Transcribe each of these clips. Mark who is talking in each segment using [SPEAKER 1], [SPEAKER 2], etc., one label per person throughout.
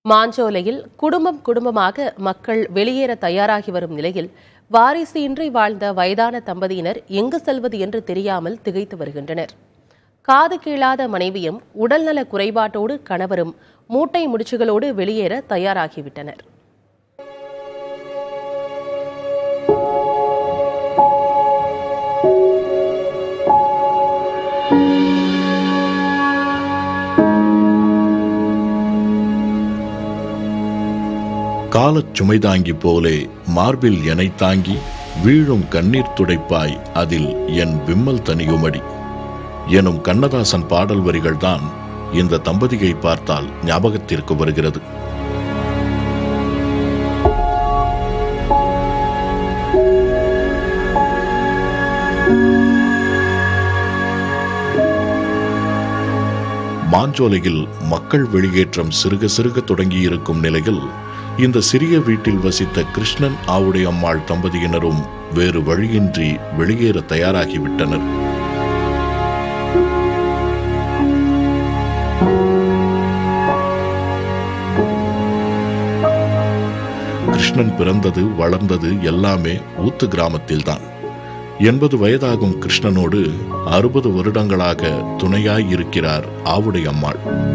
[SPEAKER 1] மாஞ்சோலையில் குடும்பம் குடும்பமாக மக்கள் வெளியேற தயாராகி வரும் நிலையில் வாரிசு இன்றி வாழ்ந்த வயதான தம்பதியினர் எங்கு செல்வது என்று தெரியாமல் திகைத்து வருகின்றனர் காது கீழாத மனைவியும் உடல்நல குறைபாட்டோடு கணவரும் மூட்டை முடிச்சுகளோடு வெளியேற தயாராகிவிட்டனர்
[SPEAKER 2] காலச் சுமைதாங்கி போலே மார்பில் எனை தாங்கி வீழும் கண்ணீர் துடைப்பாய் அதில் என் விம்மல் தனியுமடி எனும் கண்ணதாசன் பாடல் வரிகள்தான் இந்த தம்பதியை பார்த்தால் ஞாபகத்திற்கு வருகிறது மாஞ்சோலையில் மக்கள் வெளியேற்றம் சிறுக சிறுக தொடங்கியிருக்கும் நிலையில் இந்த சிறிய வீட்டில் வசித்த கிருஷ்ணன் ஆவுடை அம்மாள் தம்பதியினரும் வேறு வழியின்றி வெளியேற தயாராகிவிட்டனர் கிருஷ்ணன் பிறந்தது வளர்ந்தது எல்லாமே ஊத்து கிராமத்தில்தான் எண்பது வயதாகும் கிருஷ்ணனோடு அறுபது வருடங்களாக துணையாய் இருக்கிறார் ஆவுடை அம்மாள்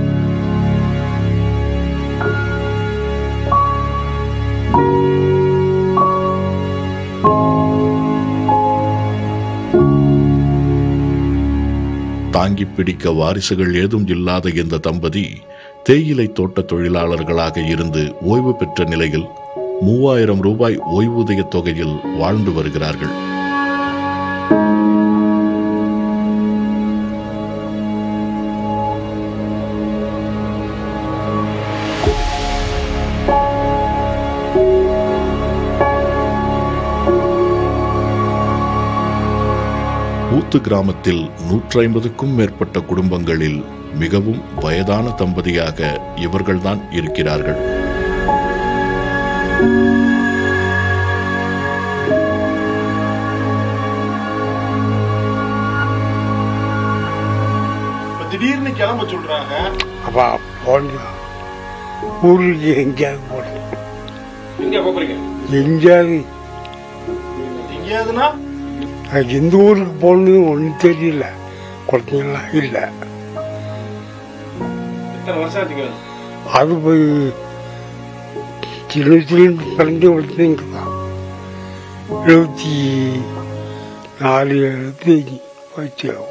[SPEAKER 2] தாங்கி பிடிக்க வாரிசுகள் ஏதும் இல்லாத இந்த தம்பதி தேயிலை தோட்ட தொழிலாளர்களாக இருந்து ஓய்வு பெற்ற நிலையில் மூவாயிரம் ரூபாய் ஓய்வூதிய தொகையில் வாழ்ந்து வருகிறார்கள் ஊத்து கிராமத்தில் நூற்றி ஐம்பதுக்கும் மேற்பட்ட குடும்பங்களில் மிகவும் வயதான தம்பதியாக இவர்கள்தான் இருக்கிறார்கள்
[SPEAKER 3] இப்ப திடீர்னு கிளம்ப சொல்றாங்க
[SPEAKER 4] அப்பா போன ஊருக்கு எங்கேயாவது போனேன்
[SPEAKER 3] எங்க போறீங்க
[SPEAKER 4] எங்கேயாவது
[SPEAKER 3] எங்கேயாவதுன்னா
[SPEAKER 4] அது எந்த ஊருக்கு போகணும்னு ஒன்றும் தெரியல குழந்தைங்களாம் இல்லை
[SPEAKER 3] எத்தனை வருஷம் ஆச்சுங்க
[SPEAKER 4] அது போய் சின்ன சின்ன பிறந்து வளர்த்துங்க தான் எழுபத்தி நாலு எழுபத்தி வச்சு ஆகும்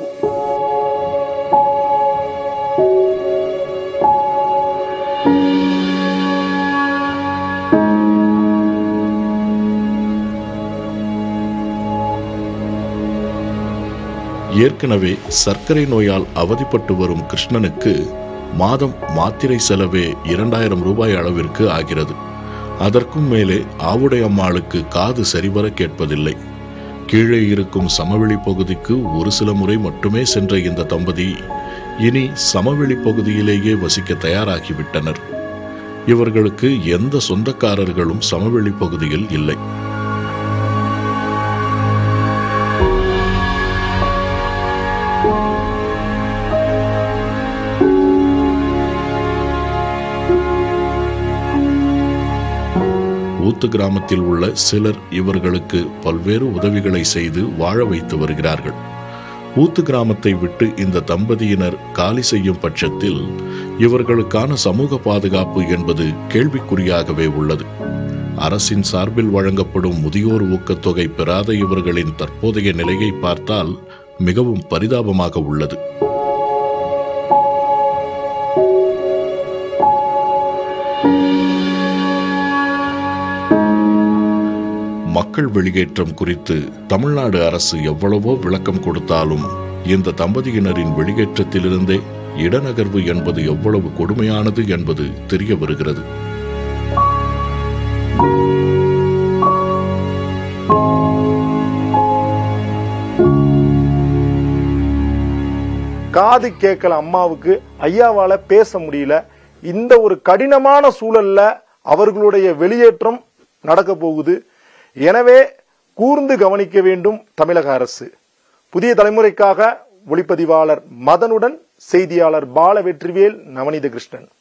[SPEAKER 2] ஏற்கனவே சர்க்கரை நோயால் அவதிப்பட்டு வரும் கிருஷ்ணனுக்கு மாதம் மாத்திரை செலவே இரண்டாயிரம் ரூபாய் அளவிற்கு ஆகிறது அதற்கும் மேலே ஆவுடை அம்மாளுக்கு காது சரிவர கேட்பதில்லை கீழே இருக்கும் சமவெளி பகுதிக்கு ஒரு சில முறை மட்டுமே சென்ற இந்த தம்பதி இனி சமவெளி பகுதியிலேயே வசிக்க தயாராகிவிட்டனர் இவர்களுக்கு எந்த சொந்தக்காரர்களும் சமவெளி பகுதியில் இல்லை ஊத்து கிராமத்தில் உள்ள சிலர் இவர்களுக்கு பல்வேறு உதவிகளை செய்து வாழ வைத்து வருகிறார்கள் ஊத்து கிராமத்தை விட்டு இந்த தம்பதியினர் காலி செய்யும் பட்சத்தில் இவர்களுக்கான சமூக பாதுகாப்பு என்பது கேள்விக்குறியாகவே உள்ளது அரசின் சார்பில் வழங்கப்படும் முதியோர் ஊக்கத்தொகை பெறாத இவர்களின் தற்போதைய நிலையை பார்த்தால் மிகவும் பரிதாபமாக உள்ளது மக்கள் வெளியேற்றம் குறித்து தமிழ்நாடு அரசு எவ்வளவோ விளக்கம் கொடுத்தாலும் இந்த தம்பதியினரின் வெளியேற்றத்திலிருந்தே இடநகர்வு என்பது எவ்வளவு கொடுமையானது என்பது தெரிய வருகிறது
[SPEAKER 3] காது கேட்கல அம்மாவுக்கு ஐயாவால பேச முடியல இந்த ஒரு கடினமான சூழல்ல அவர்களுடைய வெளியேற்றம் நடக்க போகுது எனவே கூர்ந்து கவனிக்க வேண்டும் தமிழக அரசு புதிய தலைமுறைக்காக ஒளிப்பதிவாளர் மதனுடன் செய்தியாளர் பால வெற்றிவேல் நவநீத கிருஷ்ணன்